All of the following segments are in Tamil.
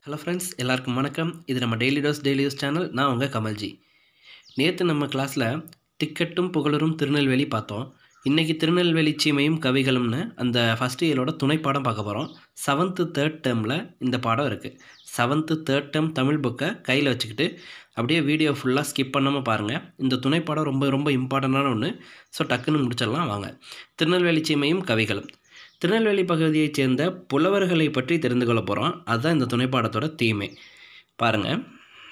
ஹலோ ஃப்ரெண்ட்ஸ் எல்லாருக்கும் வணக்கம் இது நம்ம daily dose daily dose channel நான் உங்கள் கமல்ஜி நேற்று நம்ம கிளாஸில் திக்கட்டும் புகழரும் திருநெல்வேலி பார்த்தோம் இன்றைக்கி திருநெல்வேலி சீமையும் கவிகளும்னு அந்த ஃபஸ்ட் இயரோட துணைப்பாடம் பார்க்க போகிறோம் செவன்த்து தேர்ட் டேர்மில் இந்த பாடம் இருக்குது செவன்த்து தேர்ட் டேர்ம் தமிழ் புக்கை கையில் வச்சுக்கிட்டு அப்படியே வீடியோ ஃபுல்லாக ஸ்கிப் பண்ணாமல் பாருங்கள் இந்த துணைப்பாடம் ரொம்ப ரொம்ப இம்பார்ட்டண்டான ஒன்று ஸோ டக்குன்னு முடிச்சிடலாம் வாங்க திருநெல்வேலி சீமையும் கவிகளும் திருநெல்வேலி பகுதியைச் சேர்ந்த புலவர்களை பற்றி தெரிந்து கொள்ள போகிறோம் அதுதான் இந்த துணைப்பாடத்தோட தீமை பாருங்கள்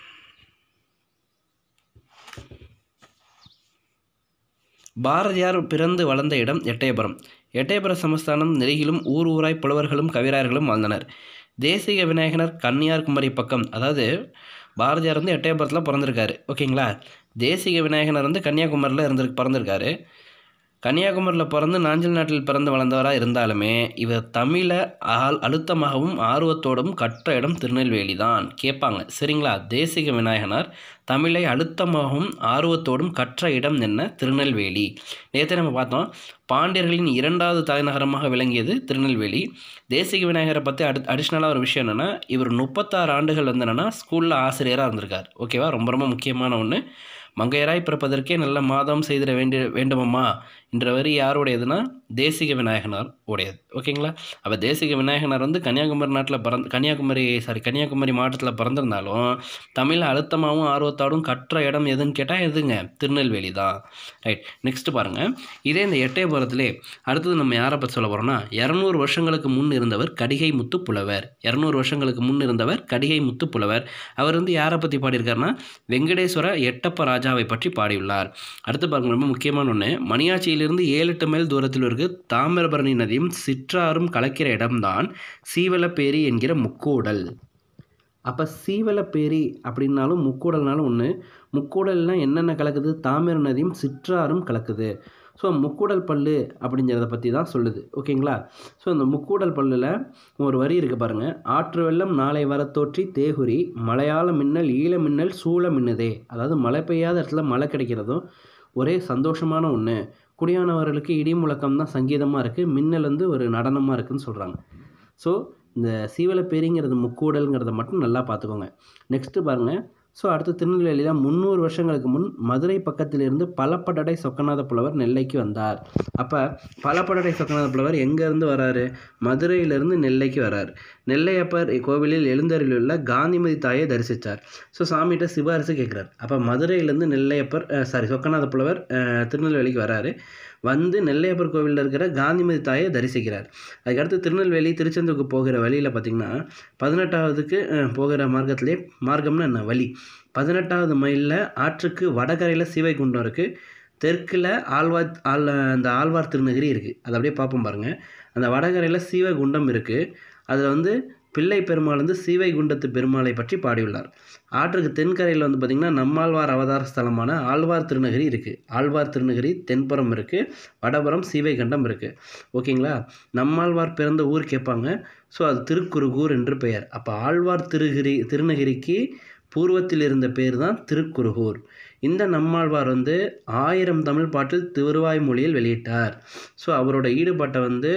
பாரதியார் பிறந்து வளர்ந்த இடம் எட்டயபுரம் எட்டயபுர சமஸ்தானம் நெருகிலும் ஊர் ஊராய் புலவர்களும் கவிராயர்களும் வாழ்ந்தனர் தேசிக விநாயகனர் கன்னியாகுமரி பக்கம் அதாவது பாரதியார் வந்து எட்டயபுரத்தில் பிறந்திருக்காரு ஓகேங்களா தேசிக விநாயகனர் வந்து கன்னியாகுமரியில் இருந்து பிறந்திருக்காரு கன்னியாகுமரியில் பிறந்து நாஞ்சில் நாட்டில் பிறந்து வளர்ந்தவராக இருந்தாலுமே இவர் தமிழை ஆள் அழுத்தமாகவும் ஆர்வத்தோடும் கற்ற இடம் திருநெல்வேலி தான் கேட்பாங்க சரிங்களா தேசிக விநாயகனார் தமிழை அழுத்தமாகவும் ஆர்வத்தோடும் கற்ற இடம் என்ன திருநெல்வேலி நேற்று நம்ம பார்த்தோம் பாண்டியர்களின் இரண்டாவது தலைநகரமாக விளங்கியது திருநெல்வேலி தேசிக விநாயகரை பற்றி அடி அடிஷ்னலாக ஒரு விஷயம் என்னென்னா இவர் முப்பத்தாறு ஆண்டுகள் வந்து என்னென்னா ஸ்கூலில் ஆசிரியராக இருந்திருக்கார் ஓகேவா ரொம்ப ரொம்ப முக்கியமான ஒன்று மங்கையராய் பிறப்பதற்கே நல்ல மாதம் செய்திட வேண்டிய வேண்டுமம்மா என்ற வரி யாருடையதுன்னா தேசிக விநாயகனார் உடையது ஓகேங்களா அப்போ தேசிக விநாயகனார் வந்து கன்னியாகுமரி நாட்டில் பிறந்த கன்னியாகுமரி சாரி கன்னியாகுமரி மாவட்டத்தில் பிறந்திருந்தாலும் தமிழ் அழுத்தமாகவும் ஆர்வத்தோடும் கற்ற இடம் எதுன்னு கேட்டால் எதுங்க திருநெல்வேலி தான் ரைட் நெக்ஸ்ட் பாருங்கள் இதே இந்த எட்டயபுரத்திலே அடுத்தது நம்ம யாரை பற்றி சொல்ல போகிறோம்னா இரநூறு வருஷங்களுக்கு முன் இருந்தவர் கடிகை முத்து புலவர் இரநூறு வருஷங்களுக்கு முன் இருந்தவர் கடிகை முத்து புலவர் அவர் வந்து யாரை பற்றி பாடியிருக்காருன்னா வெங்கடேஸ்வர எட்டப்ப ராஜாவை பற்றி பாடியுள்ளார் அடுத்து பாருங்க ரொம்ப முக்கியமான ஒன்று மணியாச்சியிலிருந்து ஏழு எட்டு மைல் தூரத்தில் இருக்கு தாமிரபரணி நதியும் சிற்றாரும் கலக்கிற இடம்தான் சீவலப்பேரி என்கிற முக்கூடல் அப்போ சீவலப்பேரி அப்படின்னாலும் முக்கூடல்னாலும் ஒன்று முக்கூடல்னால் என்னென்ன கலக்குது தாமிர நதியும் சிற்றாரும் கலக்குது ஸோ முக்கூடல் பல்லு அப்படிங்கிறத பற்றி தான் சொல்லுது ஓகேங்களா ஸோ இந்த முக்கூடல் பல்லில் ஒரு வரி இருக்குது பாருங்கள் ஆற்று வெள்ளம் நாளை வர தோற்றி தேகுரி மலையாள மின்னல் ஈழ மின்னல் சூழ மின்னுதே அதாவது மழை பெய்யாத இடத்துல மழை கிடைக்கிறதும் ஒரே சந்தோஷமான ஒன்று குடியானவர்களுக்கு இடி முழக்கம் தான் சங்கீதமாக இருக்குது மின்னல் வந்து ஒரு நடனமாக இருக்குதுன்னு சொல்கிறாங்க ஸோ இந்த சீவலப்பேரிங்கிறது முக்கூடல்ங்கிறத மட்டும் நல்லா பார்த்துக்கோங்க நெக்ஸ்ட்டு பாருங்கள் ஸோ அடுத்து திருநெல்வேலியில் முந்நூறு வருஷங்களுக்கு முன் மதுரை பக்கத்திலிருந்து பலப்படடை சொக்கநாத புலவர் நெல்லைக்கு வந்தார் அப்போ பலப்படடை சொக்கநாத புலவர் எங்கேருந்து வராரு மதுரையிலேருந்து நெல்லைக்கு வரார் நெல்லையப்பர் கோவிலில் எழுந்தருளிலுள்ள காந்திமதி தாயை தரிசித்தார் ஸோ சாமிகிட்ட சிபாரிசு கேட்குறாரு அப்போ மதுரையிலேருந்து நெல்லையப்பர் சாரி சொக்கநாத புலவர் திருநெல்வேலிக்கு வராரு வந்து நெல்லையப்பர் கோவிலில் இருக்கிற காந்திமதி தாயை தரிசிக்கிறார் அதுக்கடுத்து திருநெல்வேலி திருச்செந்தூருக்கு போகிற வழியில் பார்த்திங்கன்னா பதினெட்டாவதுக்கு போகிற மார்க்கத்திலே மார்க்கம்னு என்ன வழி பதினெட்டாவது மைலில் ஆற்றுக்கு வடகரையில் சிவைகுண்டம் இருக்குது தெற்கில் ஆழ்வார் ஆள் அந்த ஆழ்வார் திருநகிரி இருக்குது அதை அப்படியே பார்ப்போம் பாருங்கள் அந்த வடகரையில் சீவகுண்டம் இருக்குது அதில் வந்து பிள்ளை பெருமாள் வந்து சீவைகுண்டத்து பெருமாளை பற்றி பாடியுள்ளார் ஆற்றுக்கு தென்கரையில் வந்து பார்த்திங்கன்னா நம்மாழ்வார் அவதார ஸ்தலமான ஆழ்வார் திருநகரி இருக்குது ஆழ்வார் திருநகரி தென்புறம் இருக்குது வடபுறம் சீவைகண்டம் இருக்குது ஓகேங்களா நம்மாழ்வார் பிறந்த ஊர் கேட்பாங்க ஸோ அது திருக்குறுகூர் என்று பெயர் அப்போ ஆழ்வார் திருகிரி திருநகிரிக்கு பூர்வத்தில் இருந்த பேர் தான் திருக்குறுகூர் இந்த நம்மாழ்வார் வந்து ஆயிரம் தமிழ் பாட்டில் திருவாய்மொழியில் வெளியிட்டார் ஸோ அவரோட ஈடுபாட்டை வந்து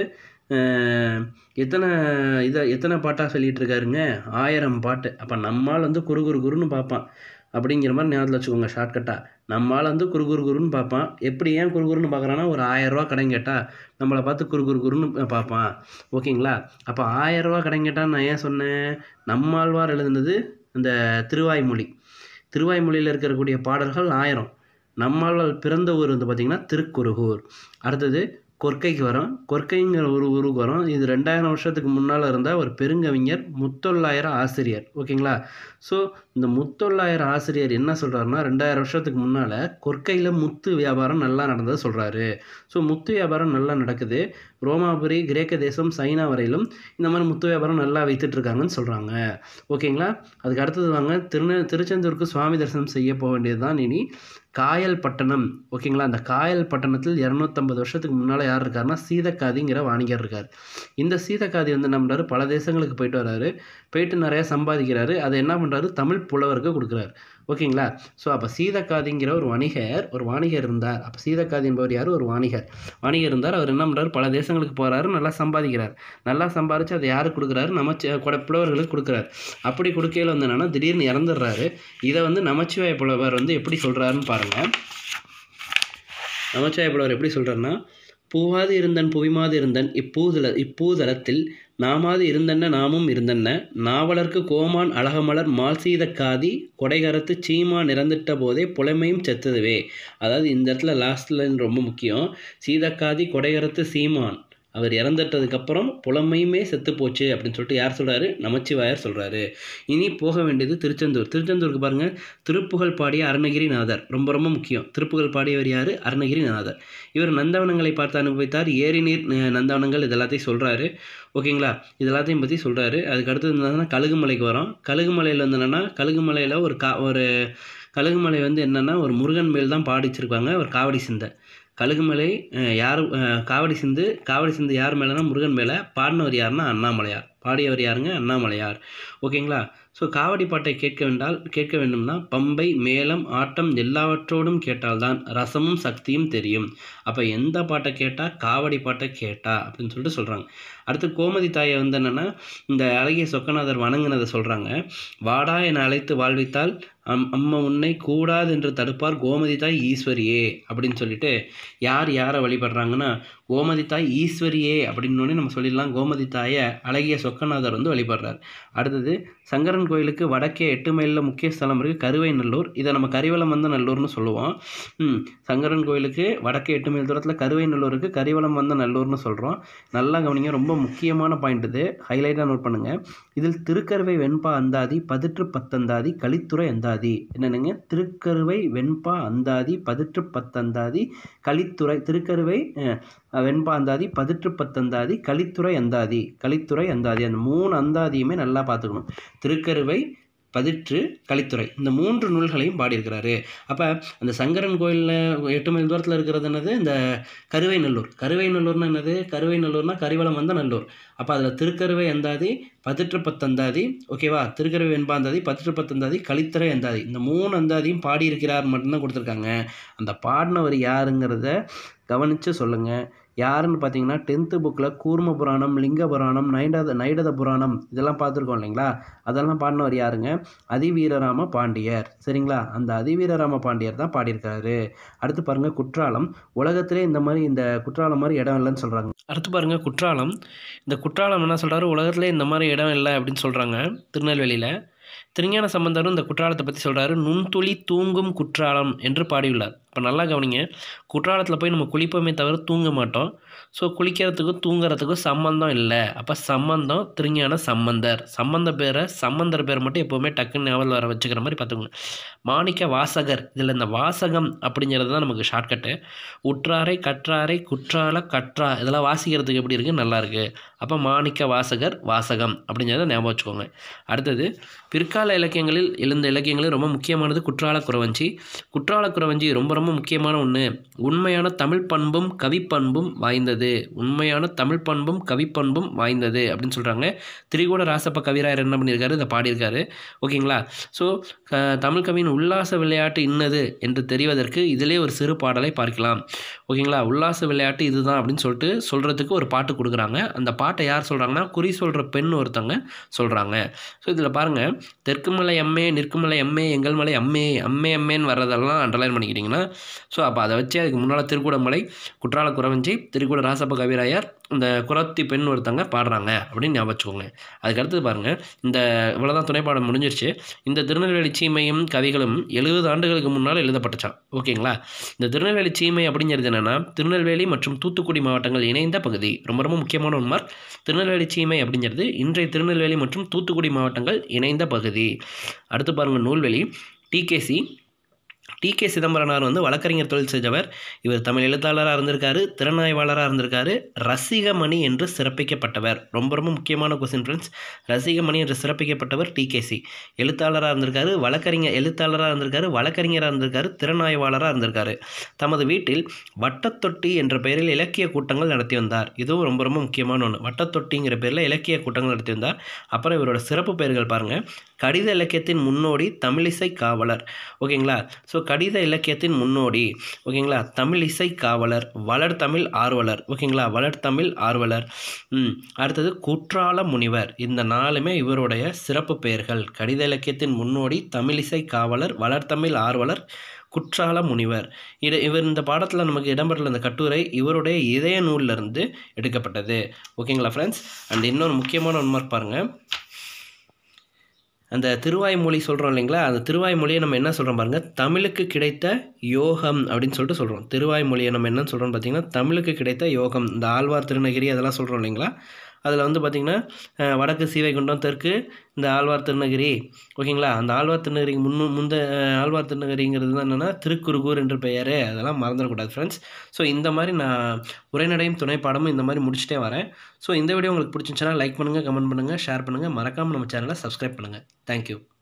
எத்தனை இதை எத்தனை பாட்டாக சொல்லிகிட்டு இருக்காருங்க ஆயிரம் பாட்டு அப்போ நம்மால் வந்து குறு குறு குருன்னு பார்ப்பான் அப்படிங்கிற மாதிரி ஞாபகத்தில் வச்சுக்கோங்க ஷார்ட்கட்டாக நம்மால் வந்து குறு குறு குருன்னு பார்ப்பான் எப்படி ஏன் குறு குருன்னு பார்க்குறான்னா ஒரு ஆயரூவா கடன் கேட்டால் நம்மளை பார்த்து குறு குறு குருன்னு பார்ப்பான் ஓகேங்களா அப்போ ஆயரூவா கடன் கேட்டால் நான் ஏன் சொன்னேன் நம்மாழ்வார் எழுதுனது இந்த திருவாய்மொழி திருவாய்மொழியில் இருக்கக்கூடிய பாடல்கள் ஆயிரம் நம்மாழ்வார் பிறந்த ஊர் வந்து பார்த்திங்கன்னா திருக்குறுகூர் அடுத்தது கொற்கைக்கு வரோம் கொற்கைங்கிற ஒரு ஊருக்கு வரோம் இது ரெண்டாயிரம் வருஷத்துக்கு முன்னால் இருந்த ஒரு பெருங்கவிஞர் முத்தொள்ளாயிரம் ஆசிரியர் ஓகேங்களா ஸோ இந்த முத்தொள்ளாயிரம் ஆசிரியர் என்ன சொல்கிறாருன்னா ரெண்டாயிரம் வருஷத்துக்கு முன்னால் கொற்கையில் முத்து வியாபாரம் நல்லா நடந்தது சொல்கிறாரு ஸோ முத்து வியாபாரம் நல்லா நடக்குது ரோமாபுரி கிரேக்க தேசம் சைனா வரையிலும் இந்த மாதிரி முத்து வியாபாரம் நல்லா வைத்துட்ருக்காங்கன்னு சொல்கிறாங்க ஓகேங்களா அதுக்கு அடுத்தது வாங்க திருநெ திருச்செந்தூருக்கு சுவாமி தரிசனம் செய்ய போக வேண்டியது தான் இனி காயல் பட்டணம் ஓகேங்களா அந்த காயல் பட்டணத்தில் இரநூத்தம்பது வருஷத்துக்கு முன்னால் யார் இருக்காருன்னா சீதக்காதிங்கிற வாணிகர் இருக்கார் இந்த சீதக்காதி வந்து நம்மளாரு பல தேசங்களுக்கு போயிட்டு வர்றாரு போயிட்டு நிறையா சம்பாதிக்கிறாரு அதை என்ன பண்ணுறாரு தமிழ் புலவருக்கு கொடுக்குறாரு ஓகேங்களா ஸோ அப்போ சீதக்காதிங்கிற ஒரு வணிகர் ஒரு வாணிகர் இருந்தார் அப்போ சீதக்காதி என்பவர் யார் ஒரு வாணிகர் வாணிகர் இருந்தார் அவர் என்ன பண்ணுறாரு பல தேசங்களுக்கு போகிறாரு நல்லா சம்பாதிக்கிறார் நல்லா சம்பாதிச்சு அதை யாருக்கு கொடுக்குறாரு நம்ம புலவர்களுக்கு கொடுக்குறாரு அப்படி கொடுக்கையில் வந்து என்னன்னா திடீர்னு இறந்துடுறாரு இதை வந்து நமச்சிவாய புலவர் வந்து எப்படி சொல்கிறாருன்னு பாருங்கள் நமச்சிவாய புலவர் எப்படி சொல்கிறாருன்னா பூவாது இருந்தன் புவிமாது இருந்தன் இப்பூதல இப்பூதலத்தில் நாமாது இருந்தன்ன நாமும் இருந்தன்ன நாவலர்க்கு கோமான் அழகமலர் மால் சீத காதி கொடைகரத்து சீமா நிறந்துட்ட போதே புலமையும் செத்ததுவே அதாவது இந்த இடத்துல லாஸ்ட்ல ரொம்ப முக்கியம் சீதக்காதி கொடைகரத்து சீமான் அவர் இறந்துட்டதுக்கப்புறம் புலமையுமே செத்து போச்சு அப்படின்னு சொல்லிட்டு யார் சொல்கிறாரு நமச்சிவாயர் சொல்கிறாரு இனி போக வேண்டியது திருச்செந்தூர் திருச்செந்தூருக்கு பாருங்கள் திருப்புகழ் பாடிய அருணகிரிநாதர் ரொம்ப ரொம்ப முக்கியம் திருப்புகழ் பாடியவர் யார் அருணகிரிநாதர் இவர் நந்தவனங்களை பார்த்து அனுபவித்தார் ஏரி நீர் அஹ், நந்தவனங்கள் இதெல்லாத்தையும் சொல்கிறாரு ஓகேங்களா இது எல்லாத்தையும் பற்றி சொல்கிறாரு அதுக்கு அடுத்தது என்னன்னா கழுகுமலைக்கு வரோம் கழுகுமலையில் வந்து என்னென்னா கழுகுமலையில் ஒரு கா ஒரு கழுகுமலை வந்து என்னென்னா ஒரு முருகன் மேல் தான் பாடிச்சிருக்காங்க ஒரு காவடி சிந்தை கழுகுமலை அஹ், யார் அஹ், காவடி சிந்து காவடி சிந்து யார் மேலேனா முருகன் மேலே பாடினவர் யாருன்னா அண்ணாமலையார் பாடியவர் யாருங்க அண்ணாமலையார் ஓகேங்களா ஸோ காவடி பாட்டை கேட்க வேண்டால் கேட்க வேண்டும்னா பம்பை மேளம் ஆட்டம் எல்லாவற்றோடும் கேட்டால்தான் ரசமும் சக்தியும் தெரியும் அப்போ எந்த பாட்டை கேட்டால் காவடி பாட்டை கேட்டா அப்படின்னு சொல்லிட்டு சொல்கிறாங்க அடுத்து கோமதி தாயை வந்து என்னென்னா இந்த அழகிய சொக்கநாதர் வணங்குனதை சொல்கிறாங்க வாடா என அழைத்து வாழ்வித்தால் அம் அம்மா உன்னை கூடாது என்று தடுப்பார் கோமதி தாய் ஈஸ்வரியே அப்படின்னு சொல்லிட்டு யார் யாரை வழிபடுறாங்கன்னா கோமதி தாய் ஈஸ்வரியே அப்படின்னு நம்ம சொல்லிடலாம் கோமதி தாயை அழகிய சொக்கநாதர் வந்து வழிபடுறார் அடுத்தது சங்கரன் கோயிலுக்கு வடக்கே எட்டு மைலில் முக்கிய ஸ்தலம் இருக்குது கருவை நல்லூர் இதை நம்ம கரிவலம் வந்த நல்லூர்னு சொல்லுவோம் ம், சங்கரன் கோயிலுக்கு வடக்கே எட்டு மைல் தூரத்தில் கருவை நல்லூருக்கு கரிவலம் வந்த நல்லூர்னு சொல்கிறோம் நல்லா கவனிங்க ரொம்ப முக்கியமான பாயிண்ட் இது ஹைலைட்டாக நோட் பண்ணுங்கள் இதில் திருக்கருவை வெண்பா அந்தாதி பதிற்று பத்தந்தாதி கலித்துறை அந்தாதி என்னென்னங்க திருக்கருவை வெண்பா அந்தாதி பதிற்று பத்தந்தாதி கலித்துறை திருக்கருவை அஹ், வெண்பா அந்தாதி பதிற்று பத்தந்தாதி கலித்துறை அந்தாதி கலித்துறை அந்தாதி அந்த மூணு அந்தாதியுமே நல்லா பார்த்துக்கணும் திருக்கருவை பதிற்று கலித்துறை இந்த மூன்று நூல்களையும் பாடியிருக்கிறாரு அப்போ அந்த சங்கரன் கோயிலில் எட்டு மைல் தூரத்தில் இருக்கிறது என்னது இந்த கருவை நல்லூர் கருவை நல்லூர்னா என்னது கருவை நல்லூர்னா கரிவலம் வந்த நல்லூர் அப்போ அதில் திருக்கருவை அந்தாதி பதிற்று பத்தந்தாதி ஓகேவா திருக்கருவை வெண்பாந்தாதி பதிற்று பத்தந்தாதி கலித்துறை அந்தாதி இந்த மூணு அந்தாதியும் பாடியிருக்கிறார் மட்டும்தான் கொடுத்துருக்காங்க அந்த பாடினவர் யாருங்கிறத கவனித்து சொல்லுங்கள் யாருன்னு பார்த்தீங்கன்னா டென்த்து புக்கில் கூர்ம புராணம் லிங்க புராணம் நைடத நைடத புராணம் இதெல்லாம் பார்த்துருக்கோம் இல்லைங்களா அதெல்லாம் பாடினவர் யாருங்க அதிவீரராம பாண்டியர் சரிங்களா அந்த அதிவீரராம பாண்டியர் தான் பாடியிருக்காரு அடுத்து பாருங்கள் குற்றாலம் உலகத்திலே இந்த மாதிரி இந்த குற்றாலம் மாதிரி இடம் இல்லைன்னு சொல்கிறாங்க அடுத்து பாருங்கள் குற்றாலம் இந்த குற்றாலம் என்ன சொல்கிறாரு உலகத்திலே இந்த மாதிரி இடம் இல்லை அப்படின்னு சொல்கிறாங்க திருநெல்வேலியில் திருஞான சம்பந்தரும் இந்த குற்றாலத்தை பற்றி சொல்கிறாரு நுண்துளி தூங்கும் குற்றாலம் என்று பாடியுள்ளார் இப்போ நல்லா கவனிங்க குற்றாலத்தில் போய் நம்ம குளிப்போமே தவிர தூங்க மாட்டோம் ஸோ குளிக்கிறதுக்கும் தூங்குறதுக்கும் சம்மந்தம் இல்லை அப்போ சம்மந்தம் திருஞான சம்பந்தர் சம்பந்த பேரை சம்பந்தர் பேர் மட்டும் எப்போவுமே டக்குன்னு ஞாபகம் வர வச்சுக்கிற மாதிரி பார்த்துக்கோங்க மாணிக்க வாசகர் இதில் இந்த வாசகம் அப்படிங்கிறது தான் நமக்கு ஷார்ட்கட்டு உற்றாரை கற்றாரை குற்றால கற்றா இதெல்லாம் வாசிக்கிறதுக்கு எப்படி இருக்குது நல்லா இருக்குது அப்போ மாணிக்க வாசகர் வாசகம் அப்படிங்கிறத ஞாபகம் வச்சுக்கோங்க அடுத்தது பிற்கால இலக்கியங்களில் எழுந்த இலக்கியங்களில் ரொம்ப முக்கியமானது குற்றால குறவஞ்சி குற்றால குறவஞ்சி ரொம்ப ரொம்ப முக்கியமான ஒன்று உண்மையான தமிழ் பண்பும் கவிப்பண்பும் வாய்ந்தது உண்மையான தமிழ் பண்பும் கவிப்பண்பும் வாய்ந்தது அப்படின்னு சொல்கிறாங்க திரிகூட ராசப்ப கவிராயர் என்ன பண்ணியிருக்காரு இதை பாடியிருக்காரு ஓகேங்களா ஸோ தமிழ் கவியின் உல்லாச விளையாட்டு இன்னது என்று தெரிவதற்கு இதிலே ஒரு சிறு பாடலை பார்க்கலாம் ஓகேங்களா உல்லாச விளையாட்டு இதுதான் அப்படின்னு சொல்லிட்டு சொல்கிறதுக்கு ஒரு பாட்டு கொடுக்குறாங்க அந்த பாட்டை யார் சொல்கிறாங்கன்னா குறி சொல்கிற பெண் ஒருத்தவங்க சொல்கிறாங்க ஸோ இதில் பாருங்கள் தெற்குமலை அம்மே நிற்குமலை அம்மே எங்கள் மலை அம்மே அம்மே அம்மேன்னு வர்றதெல்லாம் அண்டர்லைன் பண்ணிக்கிட்டிங்கன்னா ஸோ அப்போ அதை வச்சு அதுக்கு முன்னால் திருக்கூடமலை குற்றால குறவஞ்சி திருக்கூட ராசப்ப கவிராயர் இந்த குரத்தி பெண் ஒருத்தங்க பாடுறாங்க அப்படின்னு ஞாபகம் வச்சுக்கோங்க அதுக்கு அடுத்தது பாருங்கள் இந்த இவ்வளோதான் துணைப்பாடம் முடிஞ்சிருச்சு இந்த திருநெல்வேலி சீமையும் கவிகளும் எழுபது ஆண்டுகளுக்கு முன்னால் எழுதப்பட்டுச்சான் ஓகேங்களா இந்த திருநெல்வேலி சீமை அப்படிங்கிறது என்னென்னா திருநெல்வேலி மற்றும் தூத்துக்குடி மாவட்டங்கள் இணைந்த பகுதி ரொம்ப ரொம்ப முக்கியமான ஒரு மார்க் திருநெல்வேலி சீமை அப்படிங்கிறது இன்றைய திருநெல்வேலி மற்றும் தூத்துக்குடி மாவட்டங்கள் இணைந்த பகுதி அடுத்து பாருங்கள் நூல்வெளி டிகேசி டி கே சிதம்பரனார் வந்து வழக்கறிஞர் தொழில் செஞ்சவர் இவர் தமிழ் எழுத்தாளராக இருந்திருக்காரு திறனாய்வாளராக இருந்திருக்காரு ரசிகமணி என்று சிறப்பிக்கப்பட்டவர் ரொம்ப ரொம்ப முக்கியமான கொஸ்டின் ஃப்ரெண்ட்ஸ் ரசிகமணி என்று சிறப்பிக்கப்பட்டவர் டிகேசி எழுத்தாளராக இருந்திருக்காரு வழக்கறிஞர் எழுத்தாளராக இருந்திருக்காரு வழக்கறிஞராக இருந்திருக்காரு திறனாய்வாளராக இருந்திருக்காரு தமது வீட்டில் வட்டத்தொட்டி என்ற பெயரில் இலக்கிய கூட்டங்கள் நடத்தி வந்தார் இதுவும் ரொம்ப ரொம்ப முக்கியமான ஒன்று வட்டத்தொட்டிங்கிற பேரில் இலக்கிய கூட்டங்கள் நடத்தி வந்தார் அப்புறம் இவரோட சிறப்பு பெயர்கள் பாருங்கள் கடித இலக்கியத்தின் முன்னோடி தமிழிசை காவலர் ஓகேங்களா ஸோ கடித இலக்கியத்தின் முன்னோடி ஓகேங்களா தமிழ் இசை காவலர் வளர் தமிழ் ஆர்வலர் ஓகேங்களா வளர் தமிழ் ஆர்வலர் ம் அடுத்தது குற்றால முனிவர் இந்த நாலுமே இவருடைய சிறப்பு பெயர்கள் கடித இலக்கியத்தின் முன்னோடி தமிழிசை காவலர் வளர்த்தமிழ் ஆர்வலர் குற்றால முனிவர் இது இவர் இந்த பாடத்தில் நமக்கு இடம்பெற்றுள்ள இந்த கட்டுரை இவருடைய இதய நூலிலிருந்து எடுக்கப்பட்டது ஓகேங்களா ஃப்ரெண்ட்ஸ் அண்ட் இன்னொரு முக்கியமான ஒன் மார்க் பாருங்கள் அந்த திருவாய்மொழி சொல்கிறோம் இல்லைங்களா அந்த திருவாய்மொழியை நம்ம என்ன சொல்கிறோம் பாருங்கள் தமிழுக்கு கிடைத்த யோகம் அப்படின்னு சொல்லிட்டு சொல்கிறோம் திருவாய்மொழியை நம்ம என்ன சொல்கிறோம் பார்த்தீங்கன்னா தமிழுக்கு கிடைத்த யோகம் இந்த ஆழ்வார் திருநகிரி அதெல்லாம் சொல்கிறோம் இல்லைங்களா அதில் வந்து பார்த்திங்கன்னா அஹ், வடக்கு சீவைகுண்டம் தெற்கு இந்த ஆழ்வார் திருநகிரி ஓகேங்களா அந்த ஆழ்வார் திருநகிரி முன்னு முந்த அஹ், ஆழ்வார் திருநகிரிங்கிறது தான் என்னென்னா திருக்குறுகூர் என்ற பெயர் அதெல்லாம் மறந்துடக்கூடாது ஃப்ரெண்ட்ஸ் ஸோ இந்த மாதிரி நான் உரைநடையும் துணை பாடமும் இந்த மாதிரி முடிச்சுட்டே வரேன் ஸோ இந்த வீடியோ உங்களுக்கு பிடிச்சிருந்துச்சுன்னா லைக் பண்ணுங்கள் கமெண்ட் பண்ணுங்கள் ஷேர் பண்ணுங்கள் மறக்காமல் நம்ம சேனலை சப்ஸ்கிரைப் பண்ணுங்கள் தேங்க்யூ